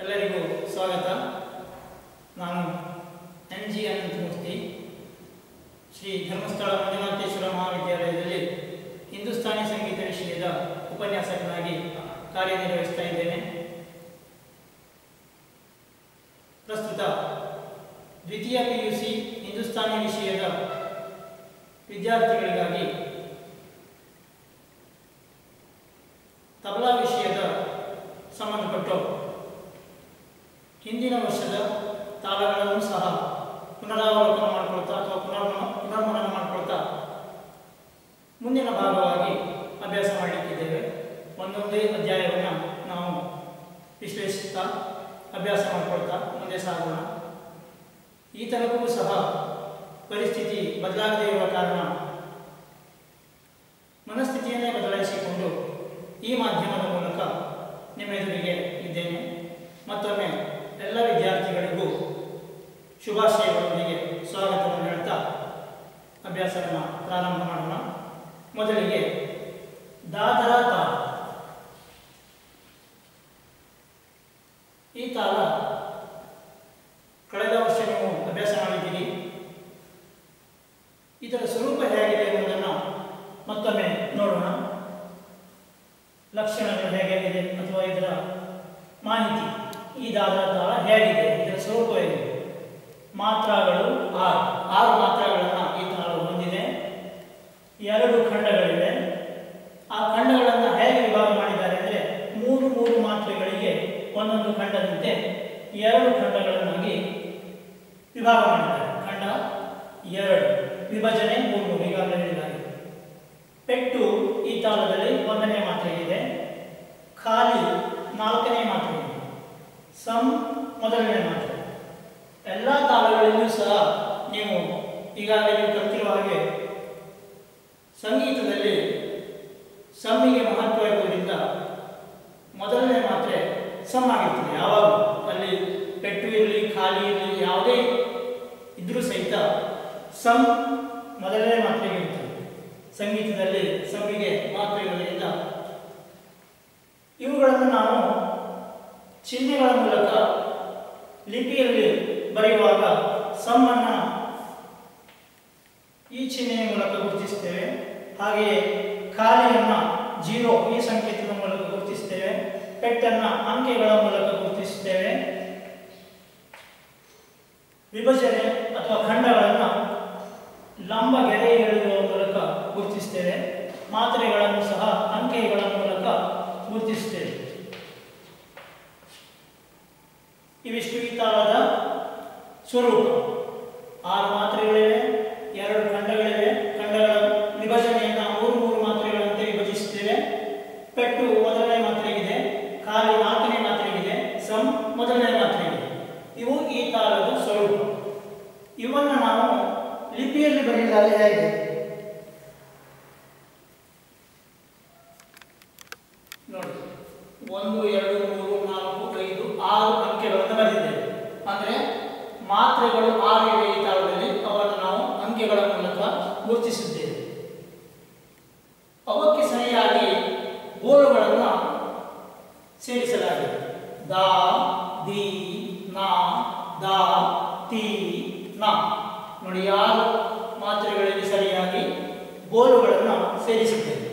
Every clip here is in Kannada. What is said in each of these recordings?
ಎಲ್ಲರಿಗೂ ಸ್ವಾಗತ ನಾನು ಎನ್ ಜಿ ಅನಂತಮೂರ್ತಿ ಶ್ರೀ ಧರ್ಮಸ್ಥಳ ಮಂಜುನಾಥೇಶ್ವರ ಮಹಾವಿದ್ಯಾಲಯದಲ್ಲಿ ಹಿಂದೂಸ್ತಾನಿ ಸಂಗೀತ ವಿಷಯದ ಉಪನ್ಯಾಸಕನಾಗಿ ಕಾರ್ಯನಿರ್ವಹಿಸ್ತಾ ಇದ್ದೇನೆ ಪ್ರಸ್ತುತ ದ್ವಿತೀಯ ಪಿ ಯು ಸಿ ಹಿಂದೂಸ್ತಾನಿ ವಿಷಯದ ವಿದ್ಯಾರ್ಥಿಗಳಿಗಾಗಿ ತಬಲಾ ವಿಷಯದ ಸಂಬಂಧಪಟ್ಟು ಹಿಂದಿನ ವರ್ಷದ ತಾಳಗಳನ್ನು ಸಹ ಪುನರಾವಲೋಕನ ಮಾಡಿಕೊಳ್ತಾ ಅಥವಾ ಪುನರ್ಮನ ಪುನರ್ಮನನ ಮಾಡಿಕೊಳ್ತಾ ಮುಂದಿನ ಭಾಗವಾಗಿ ಅಭ್ಯಾಸ ಮಾಡಲಿಕ್ಕಿದ್ದೇವೆ ಒಂದೊಂದೇ ಅಧ್ಯಾಯವನ್ನು ನಾವು ವಿಶ್ಲೇಷಿಸ್ತಾ ಅಭ್ಯಾಸ ಮಾಡಿಕೊಳ್ತಾ ಮುಂದೆ ಸಾಗೋಣ ಈ ತನಕವೂ ಸಹ ಪರಿಸ್ಥಿತಿ ಬದಲಾಗದೇ ಇರುವ ಕಾರಣ ಮನಸ್ಥಿತಿಯನ್ನೇ ಬದಲಾಯಿಸಿಕೊಂಡು ಈ ಮಾಧ್ಯಮದ ಮೂಲಕ ನಿಮ್ಮ ಎದುರಿಗೆ ಇದ್ದೇನೆ ಮತ್ತೊಮ್ಮೆ ಎಲ್ಲ ವಿದ್ಯಾರ್ಥಿಗಳಿಗೂ ಶುಭಾಶಯಗಳೊಂದಿಗೆ ಸ್ವಾಗತವನ್ನು ಹೇಳ್ತಾ ಅಭ್ಯಾಸವನ್ನು ಪ್ರಾರಂಭ ಮಾಡೋಣ ಮೊದಲಿಗೆ ದಾದರ ತಾಳ ಈ ತಾಳ ಕಳೆದ ವರ್ಷ ನೀವು ಅಭ್ಯಾಸ ಮಾಡಿದ್ದೀರಿ ಇದರ ಸ್ವರೂಪ ಹೇಗಿದೆ ಎನ್ನುವುದನ್ನು ಮತ್ತೊಮ್ಮೆ ನೋಡೋಣ ಲಕ್ಷಣಗಳು ಹೇಗಿದೆ ಅಥವಾ ಇದರ ಮಾಹಿತಿ ಈ ದಾದರ ತಾಳ ಹೇಗಿದೆ ಇದರ ಸ್ವರೂಪ ಹೇಗಿದೆ ಮಾತ್ರಗಳು ಆರು ಆರು ಮಾತ್ರಗಳನ್ನು ಈ ತಾಳವು ಹೊಂದಿದೆ ಎರಡು ಖಂಡಗಳಿವೆ ಆ ಖಂಡಗಳನ್ನು ಹೇಗೆ ವಿಭಾಗ ಮಾಡಿದ್ದಾರೆ ಅಂದರೆ ಮೂರು ಮೂರು ಮಾತ್ರೆಗಳಿಗೆ ಒಂದೊಂದು ಖಂಡದಂತೆ ಎರಡು ಖಂಡಗಳನ್ನಾಗಿ ವಿಭಾಗ ಮಾಡಿದ್ದಾರೆ ಖಂಡ ಎರಡು ವಿಭಜನೆ ಮೂರು ಮೂರು ಈಗಾಗಲೇ ಹೇಳಿದ್ದಾರೆ ಪೆಟ್ಟು ಈ ತಾಳದಲ್ಲಿ ಒಂದನೇ ಮಾತ್ರೆಗಿದೆ ಖಾಲಿ ನಾಲ್ಕನೇ ಮಾತ್ರೆ ಇದೆ ಸಮ್ ಮೊದಲನೇ ಮಾತ್ರೆ ಎಲ್ಲ ತಾಳಗಳಲ್ಲಿಯೂ ಸಹ ನೀವು ಈಗಾಗಲೇ ನೀವು ಕಲ್ತಿರುವ ಹಾಗೆ ಸಂಗೀತದಲ್ಲಿ ಸಮ್ಮಿಗೆ ಮಹತ್ವ ಇರುವುದರಿಂದ ಮೊದಲನೇ ಮಾತ್ರೆ ಸಮ್ ಆಗಿರ್ತದೆ ಯಾವಾಗ ಅಲ್ಲಿ ಪೆಟ್ಟು ಇರಲಿ ಖಾಲಿ ಇರಲಿ ಯಾವುದೇ ಇದ್ರೂ ಸಹಿತ ಸಮ್ ಮೊದಲನೇ ಮಾತ್ರೆಗೆ ಇರ್ತದೆ ಸಂಗೀತದಲ್ಲಿ ಸಮ್ಮಿಗೆ ಮಹತ್ವ ಇರುವುದರಿಂದ ಇವುಗಳನ್ನು ನಾವು ಚಿಹ್ನೆಗಳ ಮೂಲಕ ಲಿಪಿಯಲ್ಲಿ ಬರೆಯುವಾಗ ಸಮ್ಮನ್ನ ಈ ಚಿಹ್ನೆಯ ಮೂಲಕ ಗುರುತಿಸ್ತೇವೆ ಹಾಗೆಯೇ ಖಾಲಿಯನ್ನ ಜೀರೋ ಈ ಸಂಕೇತದ ಮೂಲಕ ಗುರುತಿಸ್ತೇವೆ ಪೆಟ್ಟನ್ನ ಅಂಕೆಗಳ ಮೂಲಕ ಗುರುತಿಸುತ್ತೇವೆ ವಿಭಜನೆ ಅಥವಾ ಖಂಡಗಳನ್ನು ಲಂಬ ಗೆರೆ ಎಳೆಯುವ ಮೂಲಕ ಗುರುತಿಸ್ತೇವೆ ಮಾತ್ರೆಗಳನ್ನು ಸಹ ಅಂಕೆಗಳ ಮೂಲಕ ಗುರುತಿಸುತ್ತೇವೆ ಇವಿಷ್ಟು ಈ ತಾಳದ ಸ್ವರೂಪ ಆರು ಮಾತ್ರೆಗಳಿವೆ ಎರಡು ಖಂಡಗಳಿವೆ ಖಂಡಗಳ ವಿಭಜನೆಯನ್ನು ಮೂರು ಮೂರು ಮಾತ್ರೆಗಳಂತೆ ವಿಭಜಿಸುತ್ತೇವೆ ಪೆಟ್ಟು ಮೊದಲನೇ ಮಾತ್ರೆಗಿದೆ ಖಾಲಿ ನಾಲ್ಕನೇ ಮಾತ್ರೆಗಿದೆ ಸಮ್ ಮೊದಲನೇ ಮಾತ್ರೆಗಿದೆ ಇವು ಈ ತಾಳದ ಸ್ವರೂಪ ಇವನ್ನು ನಾವು ಲಿಪಿಯಲ್ಲಿ ಬರೆಯುವಾಗ ಹೇಗೆ ನೋಡಿ ಒಂದು ಎರಡು ಮೂರು ನಾಲ್ಕು ಐದು ಆರು ಅಂಕೆಗಳನ್ನು ಬರೆದಿದ್ದೇವೆ ಅಂದ್ರೆ ಮಾತ್ರೆಗಳು ಆರು ಇವೆ ಈ ತಾಳದಲ್ಲಿ ಅವನ್ನು ನಾವು ಅಂಕೆಗಳ ಮೂಲಕ ಗುರುತಿಸಿದ್ದೇವೆ ಅವಕ್ಕೆ ಸರಿಯಾಗಿ ಗೋಲುಗಳನ್ನು ಸೇರಿಸಲಾಗಿದೆ ದ ದಿ ನ ದ ತಿ ನ ನೋಡಿ ಆರು ಮಾತ್ರೆಗಳಲ್ಲಿ ಸರಿಯಾಗಿ ಗೋಲುಗಳನ್ನು ಸೇರಿಸಿದ್ದೇವೆ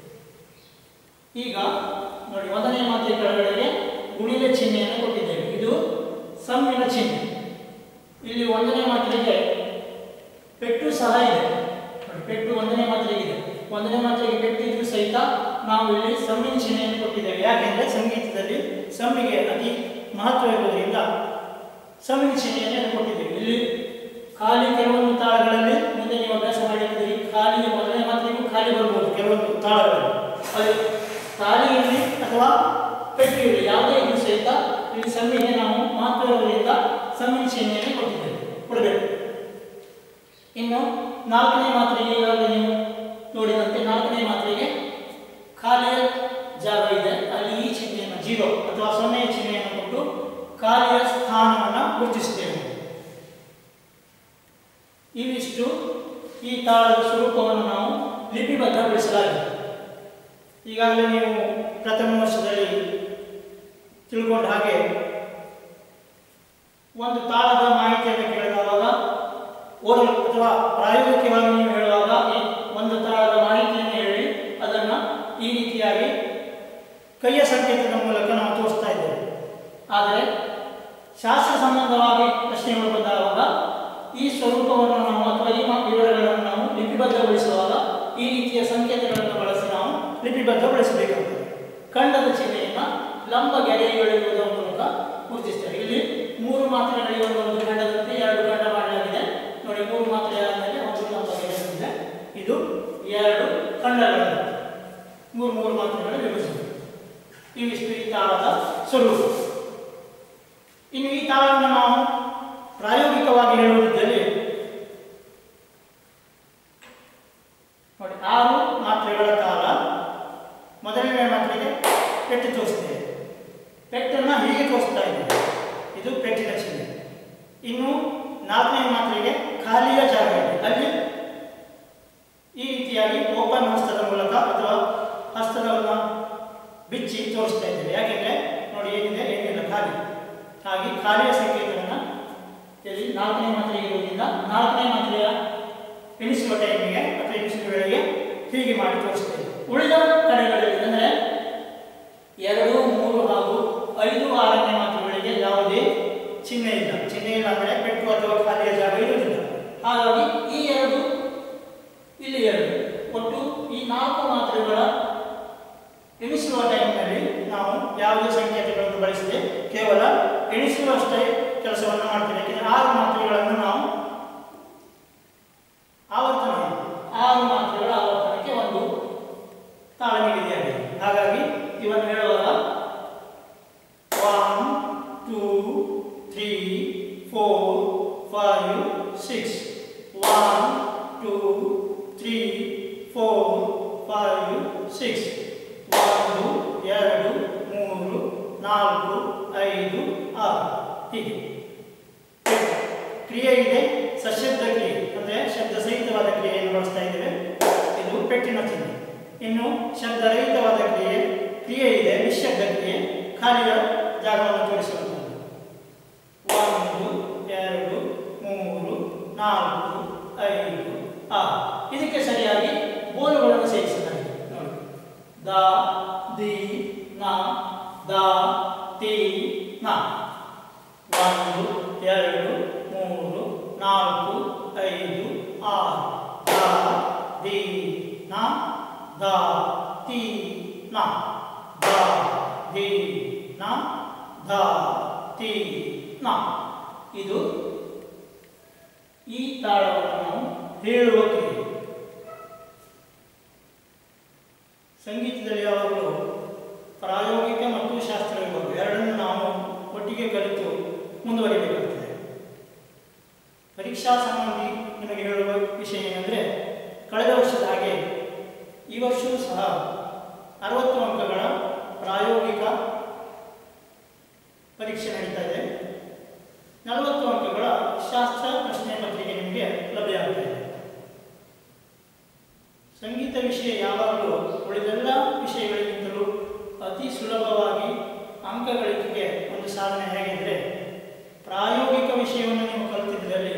ಈಗ ನೋಡಿ ಒಂದನೇ ಮಾತ್ರೆ ಕೆಳಗಡೆಗೆ ಗುಣಿದ ಚಿಹ್ನೆಯನ್ನು ಕೊಟ್ಟಿದ್ದೇವೆ ಇದು ಸಮ್ಮಿನ ಚಿಹ್ನೆ ಇಲ್ಲಿ ಒಂದನೇ ಮಾತ್ರೆಗೆ ಪೆಟ್ಟು ಸಹ ಇದೆ ನೋಡಿ ಪೆಟ್ಟು ಒಂದನೇ ಮಾತ್ರೆಗೆ ಇದೆ ಒಂದನೇ ಮಾತ್ರೆಗೆ ಪೆಟ್ಟು ಇದ್ರೂ ಸಹಿತ ನಾವು ಇಲ್ಲಿ ಸಮ್ಮಿನ ಚಿಹ್ನೆಯನ್ನು ಕೊಟ್ಟಿದ್ದೇವೆ ಯಾಕೆಂದ್ರೆ ಸಂಗೀತದಲ್ಲಿ ಸಮ್ಮಿಗೆ ಅತಿ ಮಹತ್ವ ಇರುವುದರಿಂದ ಸಮ್ಮಿನ ಚಿಹ್ನೆಯನ್ನು ಕೊಟ್ಟಿದ್ದೇವೆ ಇಲ್ಲಿ ಖಾಲಿ ಕೆಲವೊಂದು ತಾಳಗಳಲ್ಲಿ ಮುಂದೆ ನೀವು ಅಭ್ಯಾಸ ಮಾಡಿದ್ದೀರಿ ಖಾಲಿ ಮೊದಲನೇ ಮಾತ್ರೆಗೂ ಖಾಲಿ ಬರ್ಬೋದು ಕೆಲವೊಂದು ತಾಳಗಳಲ್ಲಿ ಅದು ಖಾಲಿಯಲ್ಲಿ ಅಥವಾ ಪೆಟ್ಟು ಇರಲಿ ಯಾವುದೇ ಇದ್ರೂ ಸಹಿತ ಇಲ್ಲಿ ಸಮ್ಮಿಗೆ ನಾವು ಮಹತ್ವ ಇರುವುದರಿಂದ ಸಮ್ಮಿನ ಚಿಹ್ನೆಯನ್ನು ಕೊಟ್ಟಿದ್ದೇವೆ ಕೊಡಬೇಕು ಇನ್ನು ನಾಲ್ಕನೇ ಮಾತ್ರೆಗೆ ಈಗಾಗಲೇ ನೀವು ನೋಡಿದಂತೆ ನಾಲ್ಕನೇ ಮಾತ್ರೆಗೆ ಖಾಲಿಯ ಜಾಗ ಇದೆ ಅಲ್ಲಿ ಈ ಚಿಹ್ನೆಯನ್ನು ಜೀರೋ ಅಥವಾ ಸೊನ್ನೆಯ ಚಿಹ್ನೆಯನ್ನು ಕೊಟ್ಟು ಖಾಲಿಯ ಸ್ಥಾನವನ್ನು ಗುರುತಿಸುತ್ತೇವೆ ಇವಿಷ್ಟು ಈ ತಾಳದ ಸ್ವರೂಪವನ್ನು ನಾವು ಲಿಪಿಬದ್ಧಗೊಳಿಸಲಾಗಿದೆ ಈಗಾಗಲೇ ನೀವು ಪ್ರಥಮ ವರ್ಷದಲ್ಲಿ ತಿಳ್ಕೊಂಡ ಹಾಗೆ ಒಂದು ತಾಳದ ಮಾಹಿತಿಯನ್ನು ಕೇಳಿದಾಗ ಓದಲು ಅಥವಾ ಪ್ರಾಯೋಗಿಕವಾಗಿ ನೀವು ಹೇಳುವಾಗ ಈ ಒಂದು ತಾಳದ ಮಾಹಿತಿಯನ್ನು ಹೇಳಿ ಅದನ್ನು ಈ ರೀತಿಯಾಗಿ ಕೈಯ ಸಂಕೇತದ ಮೂಲಕ ನಾವು ತೋರಿಸ್ತಾ ಇದ್ದೇವೆ ಆದರೆ ಶಾಸ್ತ್ರ ಸಂಬಂಧವಾಗಿ ಪ್ರಶ್ನೆಗಳು ಬಂದಾಗ ಈ ಸ್ವರೂಪವನ್ನು ನಾವು ಅಥವಾ ಈ ಮ- ವಿವರಗಳನ್ನು ನಾವು ಲಿಪಿಬದ್ಧಗೊಳಿಸುವಾಗ ಈ ರೀತಿಯ ಸಂಕೇತಗಳನ್ನು ಬಳಸಿ ನಾವು ಲಿಪಿಬದ್ಧಗೊಳಿಸಬೇಕಾಗುತ್ತದೆ ಖಂಡದ ಚಿಹ್ನೆಯನ್ನು ಲಂಬ ಗೆರೆಗಳಿರುವುದರ ಮೂಲಕ ಗುರುತಿಸ್ತೇವೆ ಇಲ್ಲಿ ಮೂರು ಮಾತ್ರೆಗಳಿಗೆ ಒಂದೊಂದು ಖಂಡದಂತೆ ಎರಡು ಖಂಡ ಮಾಡಲಾಗಿದೆ ನೋಡಿ ಮೂರು ಮಾತ್ರೆ ಆದಮೇಲೆ ಒಂದು ಲಂಬ ಗೆರೆ ಬಂದಿದೆ ಇದು ಎರಡು ಖಂಡಗಳನ್ನು ಮೂರು ಮೂರು ಮಾತ್ರೆಗಳ ವಿಭಜನೆ ಇವಿಷ್ಟು ಈ ತಾಳದ ಸ್ವರೂಪ ಇನ್ನು ಈ ತಾಳವನ್ನು ನಾವು ಪ್ರಾಯೋಗಿಕವಾಗಿ ಹೇಳುವುದಿದ್ದಲ್ಲಿ ನೋಡಿ ಆರು ಮಾತ್ರೆಗಳ ತಾಳ ಮೊದಲನೇ ಮಾತ್ರೆಗೆ ಪೆಟ್ಟು ತೋರಿಸ್ತೇವೆ ಪೆಟ್ಟನ್ನು ಹೀಗೆ ತೋರಿಸ್ತಾ ಇದ್ದೇವೆ ಇದು ಪೆಟ್ಟಿನ ಚಿಹ್ನೆ ಇನ್ನು ನಾಲ್ಕನೇ ಮಾತ್ರೆಗೆ ಖಾಲಿಯ ಜಾಗ ಇದೆ ಅಲ್ಲಿ ಈ ರೀತಿಯಾಗಿ ಓಪನ್ ಹಸ್ತದ ಮೂಲಕ ಅಥವಾ ಹಸ್ತದವನ್ನು ಬಿಚ್ಚಿ ತೋರಿಸ್ತಾ ಇದ್ದೇವೆ ಯಾಕೆಂದ್ರೆ ನೋಡಿ ಏನಿದೆ ಏನಿಲ್ಲ ಖಾಲಿ ಹಾಗೆ ಖಾಲಿಯ ಸಂಕೇತವನ್ನು ಇಲ್ಲಿ ನಾಲ್ಕನೇ ಮಾತ್ರೆ ಇರುವುದರಿಂದ ನಾಲ್ಕನೇ ಮಾತ್ರೆಯ ಎಣಿಸುವ ಟೈಮಿಗೆ ಅಥವಾ ಎಣಿಸುವ ವೇಳೆಗೆ ಹೀಗೆ ಮಾಡಿ ತೋರಿಸ್ತೇವೆ ಉಳಿದ ಕಡೆಗಳಲ್ಲಿ ಅಂದರೆ ಎರಡು ಮೂರು ಹಾಗೂ ಐದು ಆರನೇ ಮಾತ್ರೆಗಳಿಗೆ ಯಾವುದೇ ಚಿಹ್ನೆ ಇಲ್ಲ ಚಿಹ್ನೆ ಇಲ್ಲ ಅಂದರೆ ಪೆಟ್ಟು ಅಥವಾ ಖಾಲಿಯ ಜಾಗ ಇರುವುದಿಲ್ಲ ಹಾಗಾಗಿ ಈ ಎರಡು ಇಲ್ಲಿ ಎರಡು ಒಟ್ಟು ಈ ನಾಲ್ಕು ಮಾತ್ರೆಗಳ ಎಣಿಸುವ ಟೈಮ್ನಲ್ಲಿ ನಾವು ಯಾವುದೇ ಸಂಕೇತಗಳನ್ನು ಬಳಸದೆ ಕೇವಲ ಎಣಿಸುವಷ್ಟೇ ಕೆಲಸವನ್ನು ಮಾಡ್ತೇವೆ ಯಾಕೆಂದರೆ ಆರು ಮಾತ್ರೆಗಳನ್ನು ನಾವು ಆವರ್ತನ ಇದೆ. ಆರು ಮಾತ್ರೆಗಳ ಆವರ್ತನಕ್ಕೆ ಒಂದು ತಾಳ ನಿಗದಿಯಾಗಿದೆ ಹಾಗಾಗಿ ಇವನ್ನು ಹೇಳುವಾಗ one two three four five six one two three four five six ಒಂದು ಎರಡು ಮೂರು ನಾಲ್ಕು ಐದು ಆರು ಹೀಗೆ ಕ್ರಿಯೆ ಇದೆ ಸಶಬ್ದ ಕ್ರಿಯೆ ಅಂದರೆ ಶಬ್ದ ಸಹಿತವಾದ ಕ್ರಿಯೆಯನ್ನು ಬಳಸ್ತಾ ಇದ್ದೇವೆ ಇದು ಪೆಟ್ಟಿನ ಚಿಹ್ನೆ ಇನ್ನು ಶಬ್ದರಹಿತವಾದ ಕ್ರಿಯೆ ಕ್ರಿಯೆ ಇದೆ ನಿಶ್ಶಬ್ದ ಕ್ರಿಯೆ ಖಾಲಿಯ ಜಾಗವನ್ನು ತೋರಿಸುವಂಥದ್ದು ಒಂದು ಎರಡು ಮೂರು ನಾಲ್ಕು ಐದು ಆರು ಇದಕ್ಕೆ ಸರಿಯಾಗಿ ಬೋಲುಗಳನ್ನು ಸೇರಿಸಲಾಗಿದೆ ನೋಡಿ ದ ದಿ ನ ದ ತಿ ನ ಒಂದು ಎರಡು ಮೂರು ನಾಲ್ಕು ಐದು ಆರು ದ ದಿ ನ ದ ತಿ ನ ದ ದಿ ನ ದ ತಿ ನ ಇದು ಈ ತಾಳವನ್ನು ನಾವು ಹೇಳುವ ಕ್ರಿಯೆ ಸಂಗೀತದಲ್ಲಿ ಯಾವಾಗಲೂ ಪ್ರಾಯೋಗಿಕ ಮತ್ತು ಶಾಸ್ತ್ರ ವಿಭಾಗ ಎರಡನ್ನು ನಾವು ಒಟ್ಟಿಗೆ ಕಲಿತು ಮುಂದುವರಿಬೇಕಾಗ್ತದೆ ಪರೀಕ್ಷಾ ಸಂಬಂಧಿ ನಿಮಗೆ ಹೇಳುವ ವಿಷಯ ಏನಂದರೆ ಕಳೆದ ವರ್ಷದ ಹಾಗೆ ಈ ವರ್ಷವೂ ಸಹ ಅರವತ್ತು ಅಂಕಗಳ ಪ್ರಾಯೋಗಿಕ ಪರೀಕ್ಷೆ ನಡೀತಾ ಇದೆ ನಲವತ್ತು ಅಂಕಗಳ ಶಾಸ್ತ್ರ ಪ್ರಶ್ನೆ ಪತ್ರಿಕೆ ನಿಮಗೆ ಲಭ್ಯ ಆಗ್ತಾ ಇದೆ ಸಂಗೀತ ವಿಷಯ ಯಾವಾಗಲೂ ಉಳಿದೆಲ್ಲ ವಿಷಯಗಳಿಗಿಂತಲೂ ಅತಿ ಸುಲಭವಾಗಿ ಅಂಕ ಗಳಿಕೆಗೆ ಒಂದು ಸಾಧನೆ ಹೇಗೆಂದರೆ ಪ್ರಾಯೋಗಿಕ ವಿಷಯವನ್ನು ನೀವು ಕಲಿತಿದ್ದಲ್ಲಿ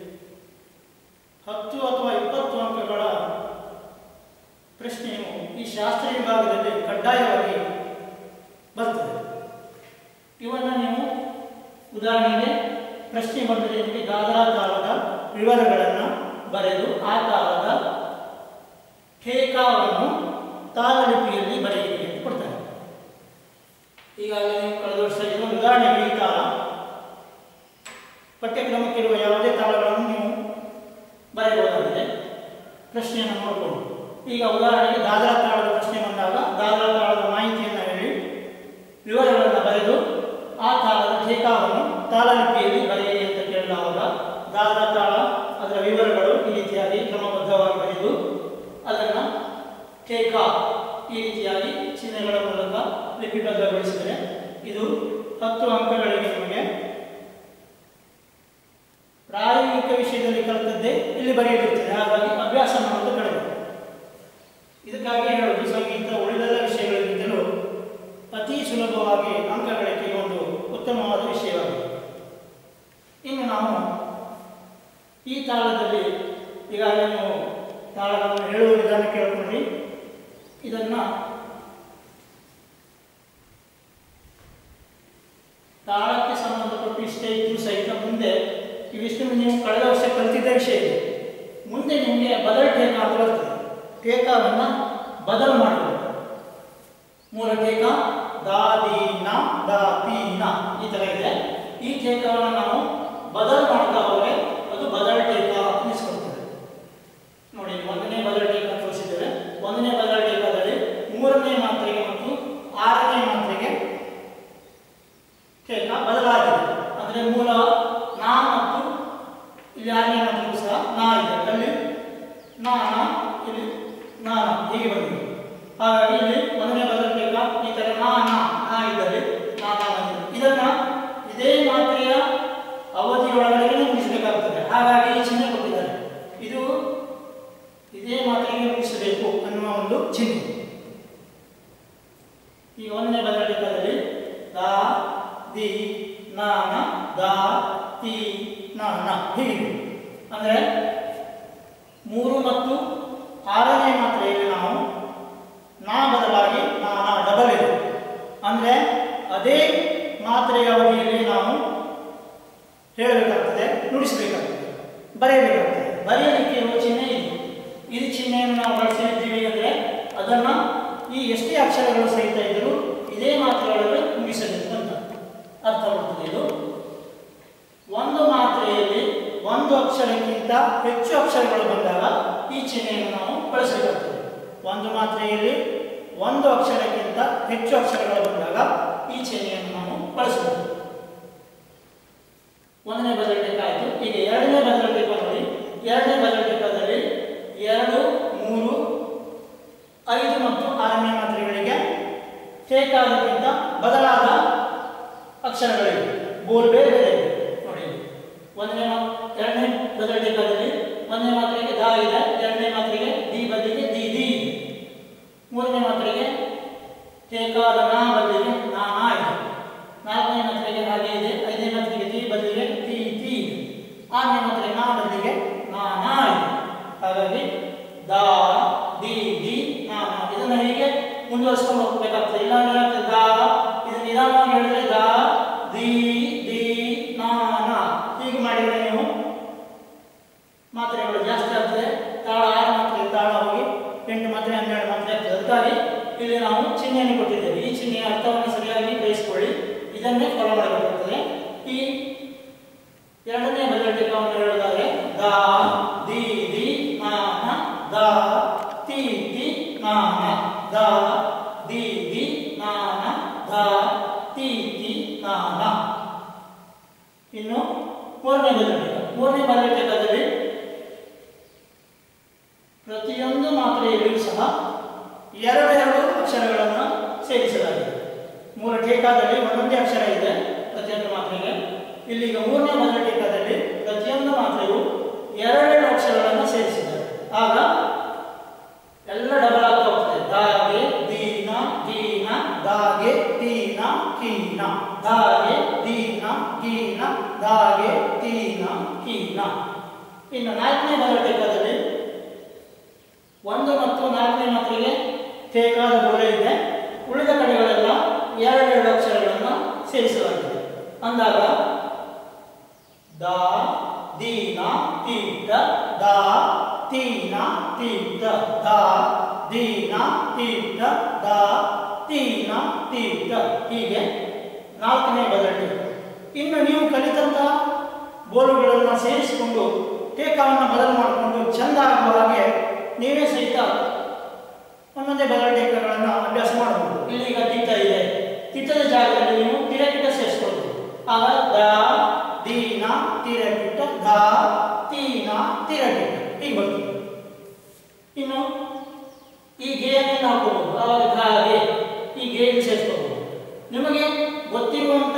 ಹತ್ತು ಅಥವಾ ಇಪ್ಪತ್ತು ಅಂಕಗಳ ಪ್ರಶ್ನೆಯು ಈ ಶಾಸ್ತ್ರ ವಿಭಾಗದಲ್ಲಿ ಕಡ್ಡಾಯವಾಗಿ ಬರ್ತದೆ ಇವನ್ನು ನೀವು ಉದಾಹರಣೆಗೆ ಪ್ರಶ್ನೆ ಬಂದರೆ ನಿಮಗೆ ದಾದರಾ ತಾಳದ ವಿವರಗಳನ್ನು ಬರೆದು ಆ ತಾಳದ ಠೇಕಾವನ್ನು ತಾಳಲಿಪಿಯಲ್ಲಿ ಬರೆಯಿರಿ ಅಂತ ಕೊಡ್ತಾರೆ ಈಗಾಗಲೇ ನೀವು ಕಳೆದ ವರ್ಷ ಇದೊಂದು ಉದಾಹರಣೆಗೆ ಈ ತಾಳ ಪಠ್ಯಕ್ರಮಕ್ಕಿರುವ ಯಾವುದೇ ತಾಳಗಳನ್ನು ನೀವು ಬರೆಯಬಹುದಾಗಿದೆ ಪ್ರಶ್ನೆಯನ್ನು ನೋಡಿಕೊಂಡು ಈಗ ಉದಾಹರಣೆಗೆ ದಾದರಾ ತಾಳದ ಪ್ರಶ್ನೆ ಬಂದಾಗ ದಾದರಾ ತಾಳದ ಮಾಹಿತಿಯನ್ನು ಹೇಳಿ ವಿವರಗಳನ್ನು ಬರೆದು ಆ ತಾಳದ ಠೇಕಾವನ್ನು ತಾಳಲಿಪಿಯಲ್ಲಿ ಬರೆಯಿರಿ ಅಂತ ಕೇಳಿದಾಗ ದಾದರಾ ತಾಳ ಅದರ ವಿವರಗಳು ಈ ರೀತಿಯಾಗಿ ಕ್ರಮಬದ್ಧವಾಗಿ ಬರೆದು ಅದನ್ನು ಠೇಕಾ ಈ ರೀತಿಯಾಗಿ ಚಿಹ್ನೆಗಳ ಮೂಲಕ ಲಿಪಿಬದ್ಧಗೊಳಿಸಿದರೆ ಇದು ಹತ್ತು ಅಂಕಗಳಿಗೆ ನಿಮಗೆ ಪ್ರಾಯೋಗಿಕ ವಿಷಯದಲ್ಲಿ ಕಲಿತದ್ದೇ ಇಲ್ಲಿ ಬರೆಯಲಿರ್ತದೆ ಹಾಗಾಗಿ ಅಭ್ಯಾಸ ಮಾಡೋದು ಕಡಿಮೆ ಇದಕ್ಕಾಗಿ ಹೇಳೋದು ಸಂಗೀತ ಉಳಿದೆಲ್ಲ ವಿಷಯಗಳಿಗಿಂತಲೂ ಅತಿ ಸುಲಭವಾಗಿ ಅಂಕ ಗಳಿಕೆಗೆ ಒಂದು ಉತ್ತಮವಾದ ವಿಷಯವಾಗಿದೆ ನೋಡ್ರಿ ಇದನ್ನ ತಾಳಕ್ಕೆ ಸಂಬಂಧಪಟ್ಟು ಇಷ್ಟೇ ಇದ್ದು ಸಹಿತ ಮುಂದೆ ಇವಿಷ್ಟು ನೀವು ಕಳೆದ ವರ್ಷ ಕಲಿತಿದ್ದ ವಿಷಯ ಇದೆ ಮುಂದೆ ನಿಮಗೆ ಬದಲು ಟೇಕ ಅಂತ ಬರ್ತದೆ ಟೇಕವನ್ನು ಬದಲು ಮಾಡಬೇಕು ಮೂಲ ಟೇಕ ದಾ ದಿ ನ ದ ತಿ ನ ಈ ಥರ ಇದೆ ಈ ಟೇಕವನ್ನು ನಾವು ಬದಲು ಮಾಡ್ತಾ ಹೋದರೆ ಅದು ಬದಲು ಟೇಕ ಅನ್ನಿಸ್ಕೊಳ್ತದೆ ನೋಡಿ ಒಂದನೇ ಬದಲು ಟೇಕ ತೋರಿಸಿದ್ದೇವೆ ಒಂದನೇ ಬದಲು ಟೇಕದಲ್ಲಿ ಮೂರನೇ ಮಾತ್ರೆಗೆ ಮತ್ತು ಆರನೇ ಮಾತ್ರೆಗೆ ಟೇಕ ಬದಲಾಗಿದೆ ಅಂದರೆ ಮೂಲ ನಾ ಮತ್ತು ಇಲ್ಲಿ ಆರನೇ ಮಾತ್ರೆಗೂ ಸಹ ನಾ ಇದೆ ಅಲ್ಲಿ ನಾನ ಇಲ್ಲಿ ನಾನ ಹೀಗೆ ಬಂದಿದೆ ಹಾಗಾಗಿ ಇಲ್ಲಿ ಒಂದನೇ ಬದಲು ಟೇಕ ಈ ಥರ ನಾ ನಾ ನಾ ಇದ್ದಲ್ಲಿ ನಾ ನಾ ಬಂದಿದೆ ಇದನ್ನ ಇದೇ ಮಾತ್ರೆಯ ಅವಧಿಯೊಳಗಡೆ ಮುಗಿಸಬೇಕಾಗುತ್ತದೆ ಹಾಗಾಗಿ ಈ ಚಿಹ್ನೆ ಕೊಟ್ಟಿದ್ದಾರೆ ಇದು ಇದೇ ಮಾತ್ರೆಗೆ ಮುಗಿಸಬೇಕು ಅನ್ನುವ ಒಂದು ಚಿಹ್ನೆ ಈಗ ಒಂದನೇ ಬದಲಾಟದಲ್ಲಿ ದಾ ದಿ ನಾನ ದಾ ತಿ ನಾನ ಹೀಗೆ ಅಂದರೆ ಮೂರು ಮತ್ತು ಆರನೇ ಮಾತ್ರೆಯಲ್ಲಿ ನಾವು ನಾ ಬದಲಾಗಿ ನಾನ ಡಬಲ್ ಇದೆ ಅಂದರೆ ಅದೇ ಮಾತ್ರೆಯ ಅವಧಿಯಲ್ಲಿ ನಾವು ಹೇಳಬೇಕಾಗ್ತದೆ ನುಡಿಸಬೇಕಾಗ್ತದೆ ಬರೆಯಬೇಕಾಗ್ತದೆ ಬರೆಯಲಿಕ್ಕೆ ಇರುವ ಚಿಹ್ನೆ ಇದು ಇದು ಚಿಹ್ನೆಯನ್ನು ನಾವು ಬಳಸಿದ್ದೀವಿ ಅಂದರೆ ಅದನ್ನು ಈ ಎಷ್ಟೇ ಅಕ್ಷರಗಳು ಸಹಿತ ಇದ್ದರೂ ಇದೇ ಮಾತ್ರೆಯೊಳಗೆ ಮುಗಿಸಬೇಕು ಅಂತ ಅರ್ಥ ಮಾಡ್ತದೆ ಇದು ಒಂದು ಮಾತ್ರೆಯಲ್ಲಿ ಒಂದು ಅಕ್ಷರಕ್ಕಿಂತ ಹೆಚ್ಚು ಅಕ್ಷರಗಳು ಬಂದಾಗ ಈ ಚಿಹ್ನೆಯನ್ನು ನಾವು ಬಳಸಬೇಕಾಗ್ತದೆ ಒಂದು ಮಾತ್ರೆಯಲ್ಲಿ ಒಂದು ಅಕ್ಷರಕ್ಕಿಂತ ಹೆಚ್ಚು ಅಕ್ಷರಗಳು ಬಂದಾಗ ಈ ಚಿಹ್ನೆಯನ್ನು ನಾವು ಬಳಸಬೇಕು ಒಂದನೇ ಬದಲಾವಣೆ ಆಯಿತು ಈಗ ಎರಡನೇ ಬದಲಾವಣೆ ನೋಡಿ ಎರಡನೇ ಬದಲಾವಣೆದಲ್ಲಿ ಎರಡು ಮೂರು ಐದು ಮತ್ತು ಆರನೇ ಮಾತ್ರೆಗಳಿಗೆ ಟೇಕಾದಕ್ಕಿಂತ ಬದಲಾದ ಅಕ್ಷರಗಳಿವೆ ಬೋಲ್ ಬೇರೆ ಬೇರೆ ಇದೆ ನೋಡಿ ಒಂದನೇ ಮಾ ಎರಡನೇ ಬದಲಾವಣೆಯಲ್ಲಿ ಒಂದನೇ ಮಾತ್ರೆಗೆ ದಾ ಇದೆ ಎರಡನೇ ಮಾತ್ರೆಗೆ ದಿ ಬದಲಿಗೆ ದಿ ದಿ ಇದೆ ಮೂರನೇ ಮಾತ್ರೆಗೆ ಟೇಕಾದ ನಾ ಬದಲಿಗೆ ನಾ ನಾ ಇದೆ ನಾಲ್ಕನೇ ಮಾತ್ರೆಗೆ ಹಾಗೆ ಇದೆ ಐದನೇ ಮಾತ್ರೆಗೆ ತಿ ಬದಲಿಗೆ ತಿ ತಿ ಇದೆ ಆರನೇ ಮಾತ್ರೆಗೆ ನಾ ಬದಲಿಗೆ ನಾ ನಾ ಇದೆ ಹಾಗಾಗಿ ದಾ ದಿ ದಿ ನಾ ನಾ ಇದನ್ನು ಹೀಗೆ ಮುಂದುವರಿಸ್ಕೊಂಡು ಹೋಗ್ಬೇಕಾಗ್ತದೆ ಇಲ್ಲ ಅಂದ್ರೆ ಏನಾಗ್ತದೆ ದಾ ಇದು ನಿಧಾನವಾಗಿ ಹೇಳಿದ್ರೆ ದಾ ದಿ ದಿ ನಾ ನಾ ಹೀಗೆ ಮಾಡಿದ್ರೆ ನೀವು ಮಾತ್ರೆಗಳು ಜಾಸ್ತಿ ಆಗ್ತದೆ ತಾಳ ಆರು ಮಾತ್ರೆ ತಾಳ ಹೋಗಿ ಎಂಟು ಮಾತ್ರೆ ಹನ್ನೆರಡು ಮಾತ್ರೆ ಆಗ್ತದೆ ಅದಕ್ಕಾಗಿ ಇಲ್ಲಿ ನಾವು ಚಿಹ್ನೆಯನ್ನು ಕೊಟ್ಟಿದ್ದೇವೆ ಈ ಚಿಹ್ನೆಯ ಅರ್ಥವನ್ನು ಸರಿಯಾಗಿ ಗ್ರಹಿಸಿಕೊಳ್ಳಿ ಇದನ್ನೇ ಫಾಲೋ ಮಾಡಬೇಕಾಗ್ತದೆ ಈ ಎರಡನೇ ಬದಲಾಟವನ್ನು ಹೇಳೋದಾದ್ರೆ ದ ದಿ ದಿ ನಾನ ದ ತಿ ತಿ ನಾನ ದ ದಿ ದಿ ನಾನ ದ ತಿ ತಿ ನಾನ ಇನ್ನು ಮೂರನೇ ಬದಲಾಟಕ ಮೂರನೇ ಬದಲಾಟಕದಲ್ಲಿ ಪ್ರತಿಯೊಂದು ಮಾತ್ರೆಯಲ್ಲಿಯೂ ಸಹ ಎರಡೆರಡು ಅಕ್ಷರಗಳನ್ನು ಸೇರಿಸಲಾಗಿದೆ ಮೂಲ ಟೇಕಾದಲ್ಲಿ ಒಂದೊಂದೇ ಅಕ್ಷರ ಇದೆ ಪ್ರತಿಯೊಂದು ಮಾತ್ರೆಗೆ ಇಲ್ಲಿಗ ಮೂರನೇ ಮೊದಲ ಟೇಕಾದಲ್ಲಿ ಪ್ರತಿಯೊಂದು ಮಾತ್ರೆಯು ಎರಡೆರಡು ಅಕ್ಷರಗಳನ್ನು ಸೇರಿಸಿದ್ದಾರೆ ಆಗ ಎಲ್ಲ ಡಬಲ್ ಆಗ್ತಾ ಹೋಗ್ತದೆ ದಾಗೆ ದೀನ ಗೀನ ದಾಗೆ ತೀನ ಕೀನ ದಾಗೆ ದೀನ ಗೀನ ದಾಗೆ ತೀನ ಕೀನ ಇನ್ನು ನಾಲ್ಕನೇ ಮೊದಲ ಟೇಕಾದಲ್ಲಿ ಒಂದು ಮತ್ತು ನಾಲ್ಕನೇ ಮಾತ್ರೆಗೆ ಟೇಕಾದ ಗೋಲೆ ಇದೆ ಉಳಿದ ಕಡೆಗಳೆಲ್ಲ ಎರಡೆರಡು ಅಕ್ಷರಗಳನ್ನು ಸೇರಿಸಲಾಗಿದೆ ಅಂದಾಗ ದ ದೀನ ತೀಟ ದ ತೀನ ತೀಟ ದ ದೀನ ತೀಟ ದ ತೀನ ತೀಟ ಹೀಗೆ ನಾಲ್ಕನೇ ಬದಲು ಇನ್ನು ನೀವು ಕಲಿತಂತ ಬೋಲುಗಳನ್ನು ಸೇರಿಸಿಕೊಂಡು ಟೇಕಾವನ್ನು ಬದಲು ಮಾಡಿಕೊಂಡು ಚೆಂದ ಆಗುವ ಹಾಗೆ ನೀವೇ ಸಹಿತ ಒಂದೊಂದೇ ಬದಲು ಟೇಕಗಳನ್ನು ಅಭ್ಯಾಸ ಮಾಡಬಹುದು ಇಲ್ಲಿ ಈಗ ತಿತ್ತ ಇದೆ ತಿತ್ತದ ಜಾಗದಲ್ಲಿ ನೀವು ತಿರಕಿಟ ಸೇರಿಸ್ಕೊಳ್ಬೋದು ಆಗ ದ ದೀನ ತಿರಕಿಟ ದ ತೀನ ತಿರಕಿಟ ಹೀಗೆ ಬರ್ತದೆ ಇನ್ನು ಈ ಗೇಯನ್ನು ಹಾಕೋಬಹುದು ಆವಾಗ ಗಾಗೆ ಈ ಗೇಯನ್ನು ಸೇರಿಸ್ಕೋಬಹುದು ನಿಮಗೆ ಗೊತ್ತಿರುವಂಥ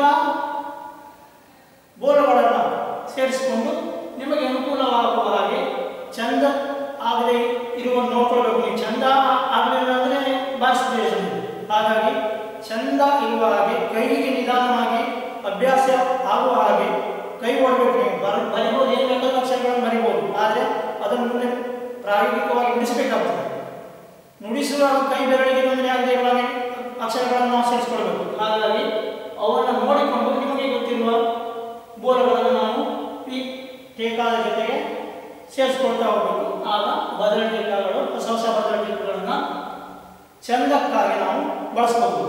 ಬೋಲುಗಳನ್ನು ಸೇರಿಸಿಕೊಂಡು ನಿಮಗೆ ಅನುಕೂಲವಾಗುವ ಹಾಗೆ ಚಂದ ಆಗದೆ ಇರುವ ನೋಡ್ಕೊಳ್ಬೇಕು ನೀವು ಚಂದ ಆಗಲಿಲ್ಲ ಅಂದರೆ ಭಾಷೆ ಪ್ರಯೋಜನ ಇಲ್ಲ. ಹಾಗಾಗಿ ಚಂದ ಇರುವ ಹಾಗೆ ಕೈಗೆ ನಿಧಾನವಾಗಿ ಅಭ್ಯಾಸ ಆಗುವ ಹಾಗೆ ಕೈ ಓಡಬೇಕು ನೀವು ಬರ ಬರಿಬೋದು ಏನು ಬೇಕಾದ್ರೂ ಅಕ್ಷರಗಳನ್ನು ಬರಿಬೋದು ಆದರೆ ಅದನ್ನು ಮುಂದೆ ಪ್ರಾಯೋಗಿಕವಾಗಿ ಬಿಡಿಸಬೇಕಾಗ್ತದೆ ನುಡಿಸುವಾಗ ಕೈ ಬೆರಳಿಗೆ ತೊಂದರೆ ಆಗದೆ ಇರುವ ಹಾಗೆ ಅಕ್ಷರಗಳನ್ನು ನಾವು ಸೇರಿಸ್ಕೊಳ್ಬೇಕು ಹಾಗಾಗಿ ಅವನ್ನು ನೋಡಿಕೊಂಡು ನಿಮಗೆ ಗೊತ್ತಿರುವ ಬೋರ್ಗಳನ್ನು ನಾವು ಈ ಟೇಕಾದ ಜೊತೆಗೆ ಸೇರಿಸ್ಕೊಳ್ತಾ ಹೋಗಬೇಕು ಆಗ ಬದಲ ಟೇಕಾಗಳು ಹೊಸ ಹೊಸ ಬದಲ ಟೇಕಾಗಳನ್ನು ಚಂದಕ್ಕಾಗಿ ನಾವು ಬಳಸ್ಕೋಬಹುದು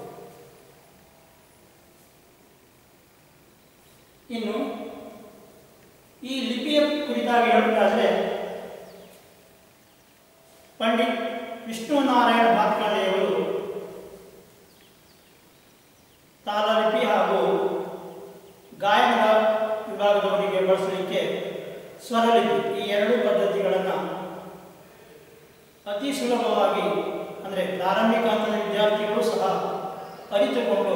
ಇನ್ನು ಈ ಲಿಪಿಯ ಕುರಿತಾಗಿ ಹೇಳುವುದಾದರೆ ಪಂಡಿತ್ ವಿಷ್ಣುನಾರಾಯಣ ಭಾತ್ಕಂಡೆಯವರು ತಾಲಲಿಪಿ ಹಾಗೂ ಗಾಯನದ ವಿಭಾಗದವರಿಗೆ ಬಳಸಲಿಕ್ಕೆ ಸ್ವರಲಿಪಿ ಈ ಎರಡು ಪದ್ಧತಿಗಳನ್ನು ಅತಿ ಸುಲಭವಾಗಿ ಅಂದರೆ ಪ್ರಾರಂಭಿಕ ಹಂತದ ವಿದ್ಯಾರ್ಥಿಗಳು ಸಹ ಅರಿತುಕೊಂಡು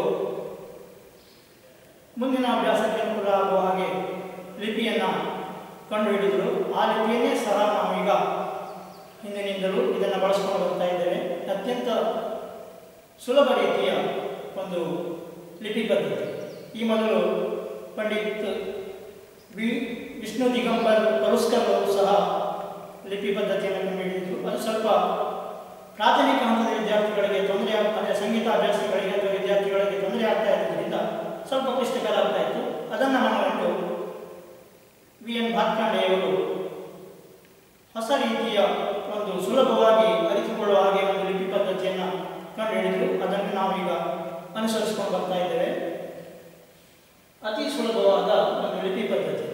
ಮುಂದಿನ ಅಭ್ಯಾಸಕ್ಕೆ ಅನುಕೂಲ ಆಗುವ ಹಾಗೆ ಲಿಪಿಯನ್ನು ಕಂಡುಹಿಡಿದರು ಆ ಲಿಪಿಯನ್ನೇ ಸಹ ನಾವೀಗ ಹಿಂದಿನಿಂದಲೂ ಇದನ್ನು ಬಳಸ್ಕೊಂಡು ಬರ್ತಾ ಇದ್ದೇವೆ ಅತ್ಯಂತ ಸುಲಭ ರೀತಿಯ ಒಂದು ಲಿಪಿ ಪದ್ಧತಿ ಈ ಮೊದಲು ಪಂಡಿತ್ ವಿ ವಿಷ್ಣು ದಿಗಂಬರ್ ಪರುಸ್ಕರ್ ಅವರು ಸಹ ಲಿಪಿ ಪದ್ಧತಿಯನ್ನು ಕಂಡುಹಿಡಿದಿದ್ರು ಅದು ಸ್ವಲ್ಪ ಪ್ರಾಥಮಿಕ ಹಂತದ ವಿದ್ಯಾರ್ಥಿಗಳಿಗೆ ತೊಂದರೆ ಆಗ್- ಅಂದರೆ ಸಂಗೀತ ಅಭ್ಯಾಸಗಳಿಗೆ ಅಥವಾ ವಿದ್ಯಾರ್ಥಿಗಳಿಗೆ ತೊಂದರೆ ಆಗ್ತಾ ಇರೋದ್ರಿಂದ ಸ್ವಲ್ಪ ಕ್ಲಿಷ್ಟಕರ ಆಗ್ತಾ ಇತ್ತು ಅದನ್ನು ಮನಗಂಡು ವಿ ಎನ್ ಭಾತ್ಕಂಡೆಯವರು ಹೊಸ ರೀತಿಯ ಒಂದು ಸುಲಭವಾಗಿ ಅರಿತುಕೊಳ್ಳುವ ಹಾಗೆ ಒಂದು ಲಿಪಿ ಪದ್ಧತಿಯನ್ನು ಕಂಡುಹಿಡಿದ್ರು ಅದನ್ನು ನಾವೀಗ ಅನುಸರಿಸಿಕೊಂಡು ಬರ್ತಾ ಇದ್ದೇವೆ ಅತಿ ಸುಲಭವಾದ ಒಂದು ಲಿಪಿ ಪದ್ಧತಿ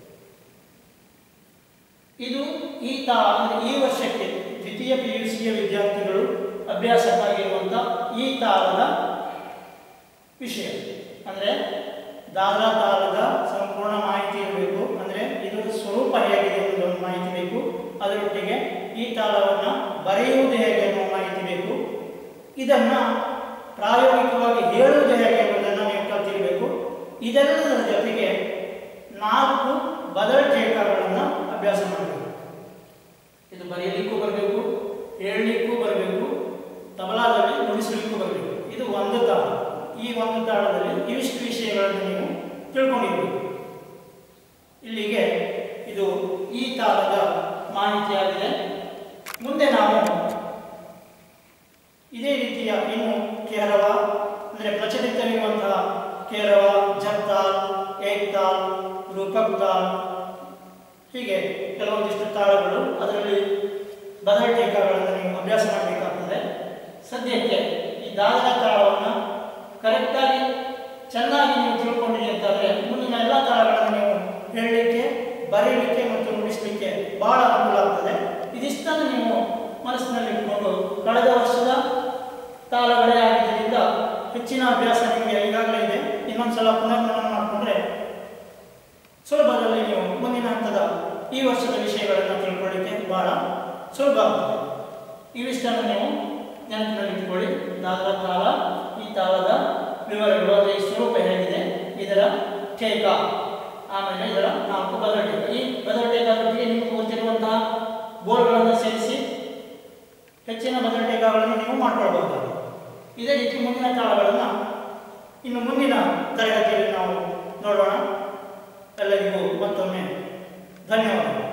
ಇದು ಈ ತಾ ಅಂದರೆ ಈ ವರ್ಷಕ್ಕೆ ದ್ವಿತೀಯ ಪಿ ಯು ಸಿಯ ವಿದ್ಯಾರ್ಥಿಗಳು ಅಭ್ಯಾಸಕ್ಕಾಗಿರುವಂಥ ಈ ತಾಳದ ವಿಷಯ ಅಂದರೆ ದಾದ ತಾಳದ ಸಂಪೂರ್ಣ ಮಾಹಿತಿ ಇರಬೇಕು ಅಂದರೆ ಇದರ ಸ್ವರೂಪ ಹೇಗಿದೆ ಅನ್ನೋದೊಂದು ಮಾಹಿತಿ ಬೇಕು ಅದರೊಟ್ಟಿಗೆ ಈ ತಾಳವನ್ನು ಬರೆಯುವುದು ಹೇಗೆ ಅನ್ನೋ ಮಾಹಿತಿ ಬೇಕು ಇದನ್ನು ಪ್ರಾಯೋಗಿಕವಾಗಿ ಹೇಳುವುದು ಹೇಗೆ ಎಂಬುದನ್ನು ನೀವು ಕಲ್ತಿರಬೇಕು ಇದೆಲ್ಲದರ ಜೊತೆಗೆ ನಾಲ್ಕು ಬದಲ್ ಟೇಕಾಗಳನ್ನು ಅಭ್ಯಾಸ ಮಾಡಬೇಕು ಇದು ಬರೆಯಲಿಕ್ಕೂ ಬರಬೇಕು ಹೇಳಲಿಕ್ಕೂ ಬರಬೇಕು ತಬಲಾದಲ್ಲಿ ನುಡಿಸಲಿಕ್ಕೂ ಬರಬೇಕು ಇದು ಒಂದು ತಾಳ ಈ ಒಂದು ತಾಳದಲ್ಲಿ ಇವಿಷ್ಟು ವಿಷಯಗಳನ್ನು ನೀವು ತಿಳ್ಕೊಂಡಿರಬೇಕು ಇಲ್ಲಿಗೆ ಇದು ಈ ತಾಳದ ಮಾಹಿತಿಯಾಗಿದೆ ಮುಂದೆ ನಾವು ಇದೇ ರೀತಿಯ ಇನ್ನು ಕೇರಳ ಅಂದರೆ ಪ್ರಚಲಿತವಿರುವಂತಹ ಕೇರಳ ಜಪ್ತಾಲ್ ಏಕ್ತಾಲ್ ರೂಪಕ್ ತಾಲ್ ಹೀಗೆ ಕೆಲವೊಂದಿಷ್ಟು ತಾಳಗಳು ಅದರಲ್ಲಿ ಬದಲ ಟೇಕಾಗಳನ್ನು ನೀವು ಅಭ್ಯಾಸ ಮಾಡಬೇಕಾಗ್ತದೆ ಸದ್ಯಕ್ಕೆ ಈ ದಾದರ ತಾಳವನ್ನು ಕರೆಕ್ಟಾಗಿ ಚೆನ್ನಾಗಿ ನೀವು ತಿಳ್ಕೊಂಡಿರಿ ಅಂತಂದರೆ ಮುಂದಿನ ಎಲ್ಲ ತಾಳಗಳನ್ನು ನೀವು ಹೇಳಲಿಕ್ಕೆ ಬರೀಲಿಕ್ಕೆ ಮತ್ತು ನುಡಿಸಲಿಕ್ಕೆ ಬಹಳ ಅನುಕೂಲ ಆಗ್ತದೆ ಇದಿಷ್ಟನ್ನು ನೀವು ಮನಸ್ಸಿನಲ್ಲಿ ಇಟ್ಕೊಂಡು ಕಳೆದ ವರ್ಷದ ತಾಳಗಳೇ ಆಗಿದ್ದರಿಂದ ಹೆಚ್ಚಿನ ಅಭ್ಯಾಸ ನಿಮಗೆ ಈಗಾಗಲೇ ಇದೆ ಇನ್ನೊಂದ್ಸಲ ಪುನರ್ಮನನ ಮಾಡಿಕೊಂಡ್ರೆ ಸುಲಭದಲ್ಲಿ ನೀವು ಮುಂದಿನ ಹಂತದ ಈ ವರ್ಷದ ವಿಷಯಗಳನ್ನು ತಿಳ್ಕೊಳ್ಳಿಕ್ಕೆ ಬಹಳ ಸುಲಭ ಆಗ್ತದೆ ಇವಿಷ್ಟನ್ನು ನೀವು ನೆನಪಿನಲ್ಲಿ ಇಟ್ಕೊಳ್ಳಿ ದಾದರ ತಾಳ ಈ ತಾಳದ ವಿವರಗಳು ಅದರ ಈ ಸ್ವರೂಪ ಹೇಗಿದೆ ಇದರ ಟೇಕ ಆಮೇಲೆ ಇದರ ನಾಲ್ಕು ಬದಲ ಟೇಕ ಈ ಬದಲ ಟೇಕದೊಟ್ಟಿಗೆ ನಿಮಗೆ ಗೊತ್ತಿರುವಂತಹ ಬೋರ್ಡ್ಗಳನ್ನು ಸೇರಿಸಿ ಹೆಚ್ಚಿನ ಬದಲ ಟೇಕಗಳನ್ನು ನೀವು ಮಾಡ್ಕೊಳ್ಬಹುದಾಗಿದೆ ಇದೇ ರೀತಿ ಮುಂದಿನ ತಾಳಗಳನ್ನು ಇನ್ನು ಮುಂದಿನ ತರಗತಿಯಲ್ಲಿ ನಾವು ನೋಡೋಣ ಎಲ್ಲರಿಗೂ ಮತ್ತೊಮ್ಮೆ ಧನ್ಯವಾದಗಳು